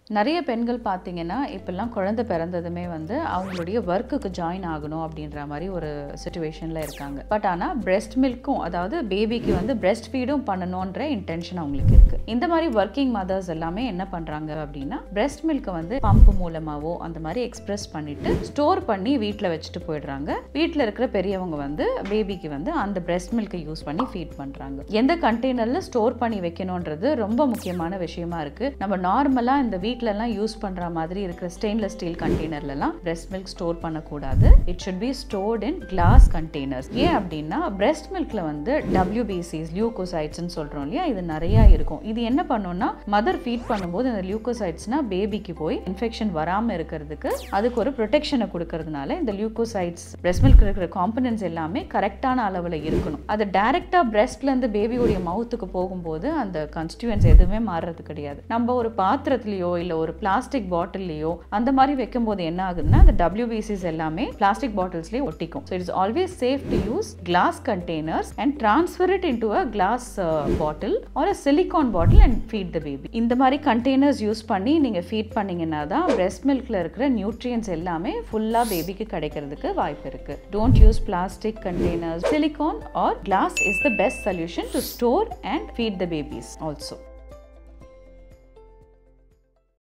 நிறைய பெண்கள் பார்த்தீங்கன்னா இப்பெல்லாம் குழந்தை பிறந்ததுமே வந்து அவங்களுடைய ஒர்க்குக்கு ஜாயின் ஆகணும் அப்படின்ற மாதிரி ஒரு சுச்சுவேஷனில் இருக்காங்க பட் ஆனால் பிரெஸ்ட் மில்க்கும் அதாவது பேபிக்கு வந்து பிரெஸ்ட் ஃபீடும் பண்ணணுன்ற இன்டென்ஷன் அவங்களுக்கு இருக்கு இந்த மாதிரி ஒர்க்கிங் மதர்ஸ் எல்லாமே என்ன பண்றாங்க அப்படின்னா பிரெஸ்ட் மில்க்கை வந்து பம்ப் மூலமாவோ அந்த மாதிரி எக்ஸ்பிரஸ் பண்ணிட்டு ஸ்டோர் பண்ணி வீட்டில் வச்சுட்டு போயிடுறாங்க வீட்டில் இருக்கிற பெரியவங்க வந்து பேபிக்கு வந்து அந்த பிரெஸ்ட் மில்க்கை யூஸ் பண்ணி ஃபீட் பண்றாங்க எந்த கண்டெய்னர்ல ஸ்டோர் பண்ணி வைக்கணுன்றது ரொம்ப முக்கியமான விஷயமா இருக்கு நம்ம நார்மலா இந்த வீட்லலாம் யூஸ் பண்ற மாதிரி இருக்கிற ஸ்டெயின்லெஸ் ஸ்டீல் கண்டெய்னர்லலாம் பிரெஸ்ட் மில்க் ஸ்டோர் பண்ணக்கூடாது it should be stored in glass containers ஏன் அப்படின்னா பிரெஸ்ட் மில்க்ல வந்து டபிள்யூபிசிஸ் லியூகோசைட்ஸ்னு சொல்றோம் இல்லையா இது நிறைய இருக்கும் இது என்ன பண்ணும்னா மதர் ஃபீட் பண்ணும்போது இந்த லியூகோசைட்ஸ்னா பேபிக்கு போய் இன்ஃபெக்ஷன் வராம இருக்கிறதுக்கு அதுக்கு ஒரு ப்ரொடெக்ஷனை கொடுக்கறதுனால இந்த லியூகோசைட்ஸ் பிரெஸ்ட் மில்க் இருக்கிற காம்பனன்ஸ் எல்லாமே கரெக்டான அளவில் இருக்கணும் அது டைரக்டா பிரெஸ்ட்ல இருந்து பேபியோடைய மவுத்துக்கு போகும்போது அந்த கன்ஸ்டியூன்ஸ் எதுவுமே மாறுறது கிடையாது நம்ம ஒரு பாத்திரத்திலயோ இல்ல ஒரு பிளாஸ்டிக் பாட்டில்லையோ அந்த மாதிரி வைக்கும்போது என்ன ஆகுதுன்னா அந்த டபிள்யூபிசிஸ் எல்லாமே பிளாஸ்டிக் பாட்டில்ஸ்லயே ஒட்டிக்கும் so it's always safe to use glass containers and transfer it into a glass bottle or a silicone bottle and feed the baby இந்த மாதிரி கண்டெய்னர்ஸ் யூஸ் பண்ணி நீங்க ஃபீட் பண்ணீங்கன்னா தான் பிரெஸ்ட் மில்க்ல இருக்கிற நியூட்ரியன்ஸ் எல்லாமே ஃபுல்லா பேபிக்கு கிடைக்கிறதுக்கு வாய்ப்பு இருக்கு don't use plastic containers silicone or glass is the best solution to store and feed the babies also